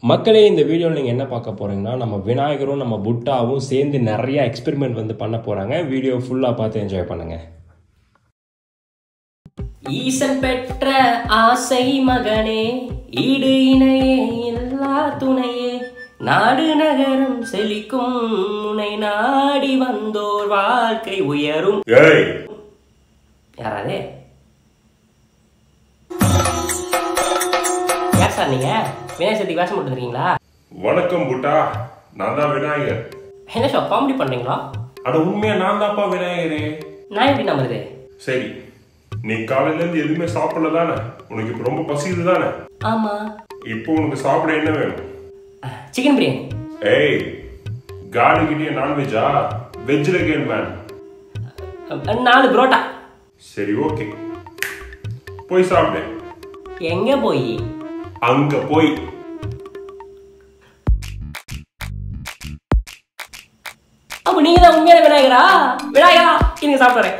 மக்களே இந்த வீடியோவில் நீங்கள் என்ன பார்க்க போகிறீங்கன்னா நம்ம விநாயகரும் நம்ம புட்டாவும் சேர்ந்து நிறைய எக்ஸ்பெரிமெண்ட் வந்து பண்ண போகிறாங்க வீடியோ ஃபுல்லாக பார்த்து என்ஜாய் பண்ணுங்கள் ஈசன் பெற்ற ஆசை மகனே ஈடு இணையே எல்லா துணையே நாடு நகரம் செழிக்கும் முனை நாடி வந்தோர் வாழ்க்கை உயரும் ஏய் யாராவது யார் சார் நீங்க விநாயகர் சதுர்த்திக்கு வேஷம் போட்டு இருக்கீங்களா வணக்கம் புட்டா நான் தான் விநாயகர் என்ன ஷோ காமெடி பண்றீங்களா அட உண்மையா நான் தான்ப்பா விநாயகரே நான் எப்படி நம்புறது சரி நீ காலையில இருந்து எதுவுமே சாப்பிடல தானே உனக்கு இப்ப ரொம்ப பசிக்குது தானே ஆமா இப்போ உனக்கு சாப்பிட என்ன வேணும் சிக்கன் பிரியாணி ஏய் காடி கிட்டே நான்வெஜ்ஜா வெஜ்ல கேள் மேன் அஹ், நாலு புரோட்டா சரி ஓகே போய் சாப்பிடு எங்க போய் அங்க போய் அப்ப நீங்க தான் உண்மையான விநாயகரா விநாயகா நீங்க சாப்பிடுறேன்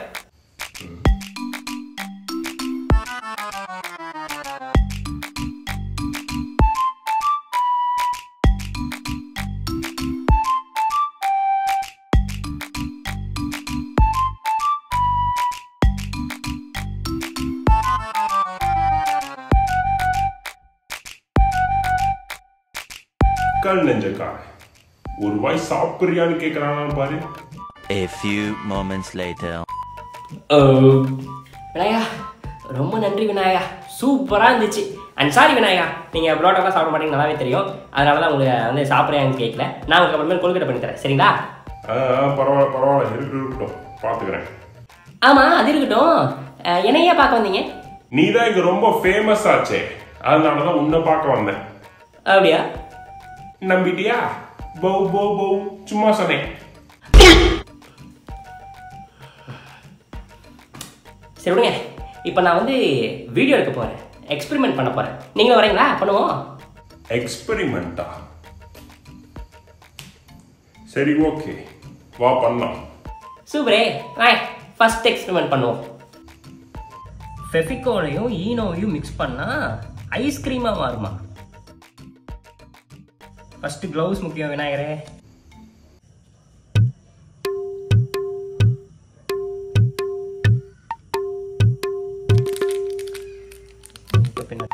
கல் நெஞ்சக்கார ஒரு வாய் சாப்பிடுறியான்னு கேக்குறானான்னு பாரு A few moments later. Vinayaka ரொம்ப நன்றி விநாயகா சூப்பரா இருந்துச்சு அண்ட் சாரி விநாயகா நீங்க புரோட்டாலாம் சாப்பிட மாட்டீங்க நல்லாவே தெரியும் அதனால தான் உங்களுக்கு வந்து சாப்பிட்றேன்னு கேட்கல நான் உங்களுக்கு அப்புறமேல் கொழுக்கட்டை பண்ணி தரேன் சரிங்களா ஆ, ஆ, பரவாயில்ல பரவாயில்ல இருக்கு இருக்கட்டும் பாத்துக்கிறேன் ஆமா அது இருக்கட்டும் அஹ், என்னையே பார்க்க வந்தீங்க நீ தான் இங்க ரொம்ப ஃபேமஸ் ஆச்சே அதனாலதான் உன்னை பார்க்க வந்தேன் அப்படியா நம்பிட்டியா பௌ பௌ பௌ சும்மா சொன்னேன் சரி விடுங்க இப்போ நான் வந்து வீடியோ எடுக்க போறேன் எக்ஸ்பெரிமெண்ட் பண்ண போறேன் நீங்களும் வரீங்களா பண்ணுவோம் எக்ஸ்பெரிமெண்டா சரி ஓகே வா பண்ணலாம் சூப்பரே வாய் ஃபர்ஸ்ட் எக்ஸ்பெரிமெண்ட் பண்ணுவோம் ஃபெஃபிகோலையும் ஈனோவையும் மிக்ஸ் பண்ணா ஐஸ்கிரீமாக மாறுமா ஃபர்ஸ்ட் க்ளவுஸ் முக்கியம் விநாயகரே இப்ப பின்ன-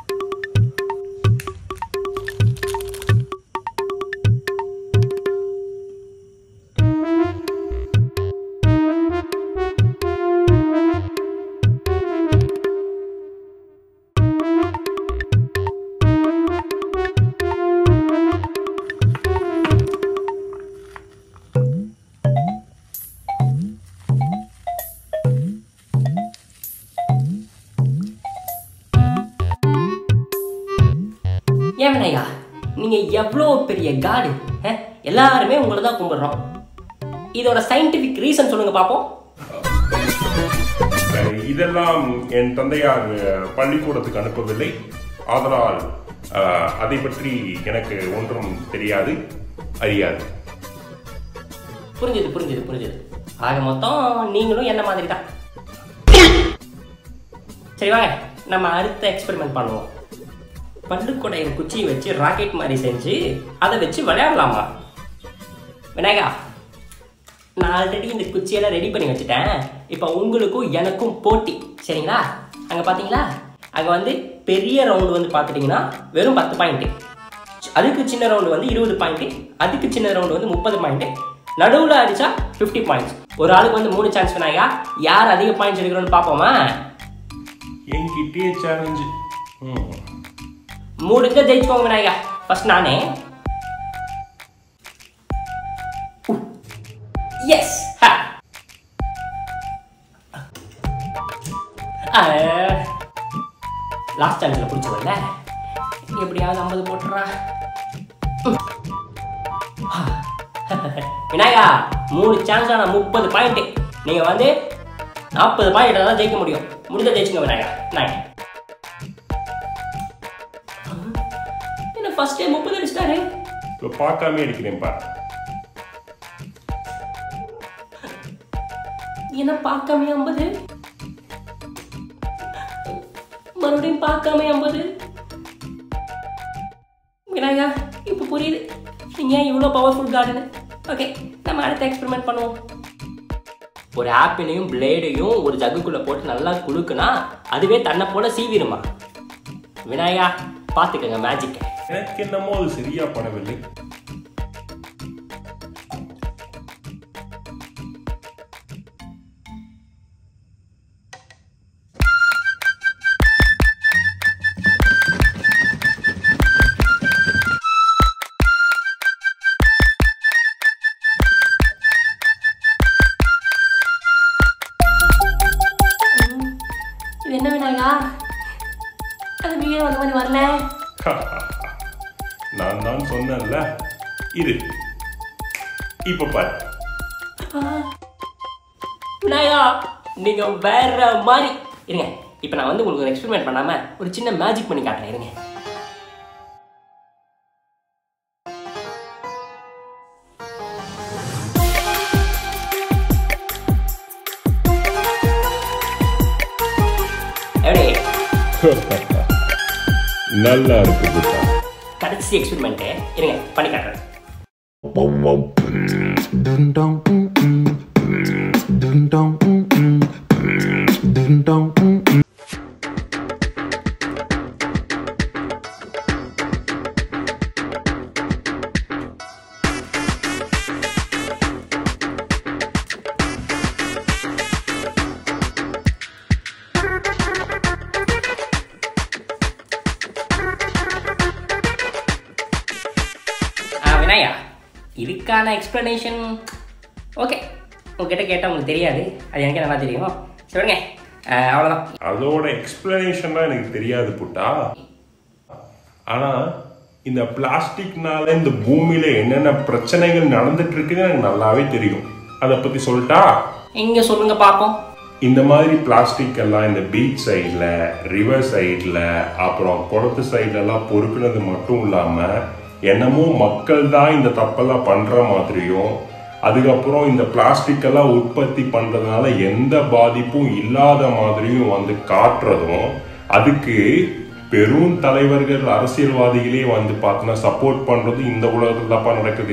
ஏன் விநாயகா நீங்க எவ்வளோ பெரிய காடு அஹ், எல்லாருமே உங்களை தான் கும்பிடுறோம் இதோட சயின்டிஃபிக் ரீசன் சொல்லுங்க பார்ப்போம் அஹ், இதெல்லாம் என் தந்தையார் அஹ், பள்ளிக்கூடத்துக்கு அனுப்பவில்லை ஆதலால் அஹ், அதை பற்றி எனக்கு ஒன்றும் தெரியாது அறியாது புரிஞ்சுது புரிஞ்சுது புரிஞ்சுது ஆக மொத்தம் நீங்களும் என்ன மாதிரி தான் சரி வாங்க நம்ம அடுத்த எக்ஸ்பெரிமெண்ட் பண்ணுவோம் பள்ளுக்குடையின் குச்சியை வச்சு ராக்கெட் மாதிரி செஞ்சு அதை வச்சு விளையாடலாமா விநாயகா நான் ஆல்ரெடி இந்த குச்சியெல்லாம் ரெடி பண்ணி வச்சுட்டேன் இப்போ உங்களுக்கும் எனக்கும் போட்டி சரிங்களா அங்கே பார்த்தீங்களா அங்கே வந்து பெரிய ரவுண்டு வந்து பார்த்துட்டிங்கன்னா வெறும் பத்து பாயிண்ட்டு அதுக்கு சின்ன ரவுண்டு வந்து இருபது பாயிண்ட்டு அதுக்கு சின்ன ரவுண்டு வந்து முப்பது பாயிண்ட்டு நடுவில் அடிச்சா ஃபிஃப்டி பாயிண்ட்ஸ் ஒரு ஆளுக்கு வந்து மூணு சான்ஸ் விநாயகா யார் அதிக பாயிண்ட்ஸ் எடுக்கிறோன்னு பார்ப்போமா என்கிட்டயே சேலஞ்சு ம் முடிஞ்ச ஜெயிச்சுக்கோங்க விநாயகா ஃபர்ஸ்ட் நானே எஸ் லாஸ்ட் சான்ஸ்ல பிடிச்சவல்ல எப்படியாவது ஐம்பது போட்டுறா விநாயகா மூணு சான்ஸ் ஆனால் முப்பது பாயிண்ட் நீங்க வந்து நாற்பது பாயிண்ட் தான் ஜெயிக்க முடியும் முடிஞ்ச ஜெயிச்சுங்க விநாயகா நான் என்ன ஃபர்ஸ்ட் டைம் முப்பது அடிச்சிட்டாரு இப்போ பார்க்காம இருக்கிறேன் பார் என்ன பார்க்காம ஐம்பது மறுபடியும் பார்க்காம ஐம்பது விநாயகா இப்போ புரியுது நீங்க ஏன் இவ்வளோ பவர்ஃபுல் கார்டுன்னு ஓகே நம்ம அடுத்த எக்ஸ்பெரிமெண்ட் பண்ணுவோம் ஒரு ஆப்பிளையும் பிளேடையும் ஒரு ஜக்குக்குள்ள போட்டு நல்லா குலுக்குனா அதுவே தன்னை போல சீவிருமா விநாயகா பார்த்துக்கங்க மேஜிக்கை எனக்கு என்னமோ அது சரியா படவில்லை இது என்ன விநாயகா அது வீடியோ அந்த மாதிரி வரல நான் தான் சொன்னேன்ல இது இப்ப பாரு விநாயகா நீங்க வேற மாதிரி இருங்க இப்போ நான் வந்து உங்களுக்கு ஒரு எக்ஸ்பெரிமெண்ட் பண்ணாம ஒரு சின்ன மேஜிக் பண்ணி காட்டுறேன் இருங்க எப்படி நல்லா இருக்கு புத்தா கடைசி எக்ஸ்பெரிமெண்ட்டு இருங்க பண்ணி காட்டுறேன் Dun dong mm mm Dun dong mm mm Dun dong mm mm ஆ விநாயகா இதுக்கான எக்ஸ்ப்ளனேஷன் ஓகே உங்ககிட்ட கேட்டால் உங்களுக்கு தெரியாது அது எனக்கு நல்லா தெரியும் சொல்லுங்க அவ்வளோதான் அதோட எக்ஸ்பிளனேஷன் தான் எனக்கு தெரியாது புட்டா ஆனா இந்த பிளாஸ்டிக்னால இந்த பூமியில என்னென்ன பிரச்சனைகள் நடந்துட்டு இருக்குன்னு எனக்கு நல்லாவே தெரியும் அதை பத்தி சொல்லட்டா இங்கே சொல்லுங்க பார்ப்போம் இந்த மாதிரி பிளாஸ்டிக் எல்லாம் இந்த பீச் சைடில் ரிவர் சைடில் அப்புறம் குளத்து சைடுல எல்லாம் பொறுக்குனது மட்டும் இல்லாமல் என்னமோ மக்கள் தான் இந்த தப்பெல்லாம் பண்ணுற மாதிரியும் அதுக்கப்புறம் இந்த பிளாஸ்டிக் எல்லாம் உற்பத்தி பண்ணுறதுனால எந்த பாதிப்பும் இல்லாத மாதிரியும் வந்து காட்டுறதும் அதுக்கு பெரும் தலைவர்கள் அரசியல்வாதிகளே வந்து பார்த்தோன்னா சப்போர்ட் பண்ணுறது இந்த உலகத்தில் தான்ப்பா நடக்குது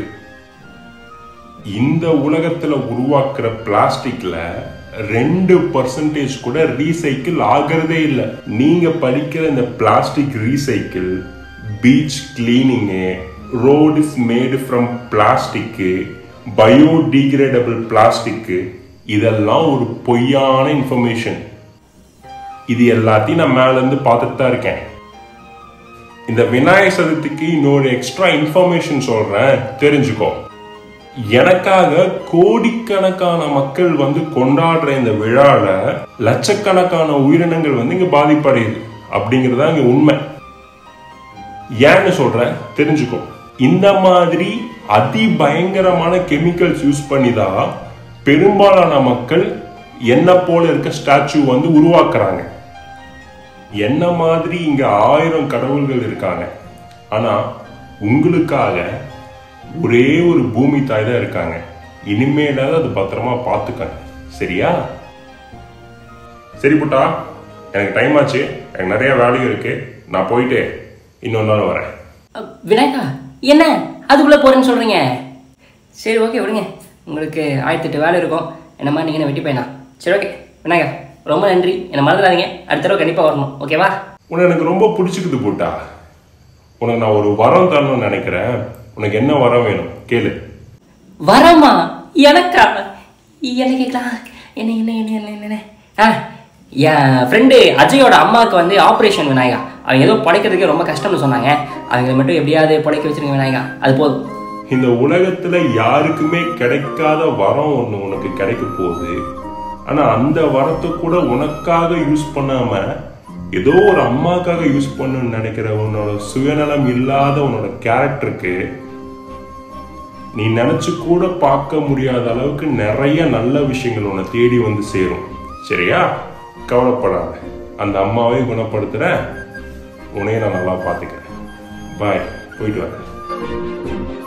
இந்த உலகத்துல உருவாக்குற பிளாஸ்டிக்ல ரெண்டு பர்சன்டேஜ் கூட ரீசைக்கிள் ஆகிறதே இல்லை நீங்க படிக்கிற இந்த plastic recycle beach cleaning road is made from plastic biodegradable plastic இதெல்லாம் ஒரு பொய்யான இன்ஃபர்மேஷன் இது எல்லாத்தையும் நான் மேல இருந்து பார்த்துட்டு தான் இருக்கேன் இந்த விநாயகர் சதுர்த்திக்கு இன்னொரு எக்ஸ்ட்ரா இன்ஃபர்மேஷன் சொல்றேன் தெரிஞ்சுக்கோ எனக்காக கோடிக்கணக்கான மக்கள் வந்து கொண்டாடுற இந்த விழால லட்சக்கணக்கான உயிரினங்கள் வந்து இங்க பாதிப்படையுது அப்படிங்கறதா இங்க உண்மை ஏன்னு சொல்றேன் தெரிஞ்சுக்கோ இந்த மாதிரி அதிபயங்கரமான கெமிக்கல்ஸ் யூஸ் பண்ணி தான் பெரும்பாலான மக்கள் என்ன போல இருக்க ஸ்டாச்சு வந்து உருவாக்குறாங்க என்ன மாதிரி இங்க ஆயிரம் கடவுள்கள் இருக்காங்க ஆனா உங்களுக்காக ஒரே ஒரு பூமி தாய் தான் இருக்காங்க இனிமேலாவது அது பத்திரமா பார்த்துக்கங்க சரியா சரி புட்டா எனக்கு டைம் ஆச்சு எனக்கு நிறைய வேலையும் இருக்கு நான் போயிட்டு இன்னொரு நாள் வரேன் அ, விநாயகா என்ன அதுக்குள்ளே போகிறேன்னு சொல்கிறீங்க சரி ஓகே விடுங்க உங்களுக்கு ஆயிரத்தெட்டு வேலை இருக்கும் என்ன மாதிரி நீங்கள் வெட்டி பையனா சரி ஓகே விநாயகா ரொம்ப நன்றி என்னை மறந்துடாதீங்க அடுத்த தடவை கண்டிப்பாக வரணும் ஓகேவா உன்னை எனக்கு ரொம்ப பிடிச்சிக்குது புட்டா உனக்கு நான் ஒரு வரம் தரணும்னு நினைக்கிறேன் உனக்கு என்ன வரம் வேணும் கேளு வரமா எனக்கா என்ன கேட்கலாம் என்ன என்ன என்ன என்ன என்ன, என்ன ஆ என் ஃப்ரெண்டு அஜயோட அம்மாவுக்கு வந்து ஆப்ரேஷன் விநாயகா அவங்க ஏதோ படைக்கிறதுக்கே ரொம்ப கஷ்டம்னு சொன்னாங்க அவங்களை மட்டும் எப்படியாவது படைக்க வச்சிருங்க விநாயகா அது போதும் இந்த உலகத்துல யாருக்குமே கிடைக்காத வரம் ஒண்ணு உனக்கு கிடைக்க போகுது ஆனா அந்த வரத்தை கூட உனக்காக யூஸ் பண்ணாம ஏதோ ஒரு அம்மாக்காக யூஸ் பண்ணணும்னு நினைக்கிற உன்னோட சுயநலம் இல்லாத உன்னோட கேரக்டருக்கு நீ நினைச்சு கூட பார்க்க முடியாத அளவுக்கு நிறைய நல்ல விஷயங்கள் உன்னை தேடி வந்து சேரும் சரியா கவலைப்படாத அந்த அம்மாவை குணப்படுத்துற உன்னையும் நான் நல்லா பார்த்துக்கிறேன் பாய் போயிட்டு வரேன்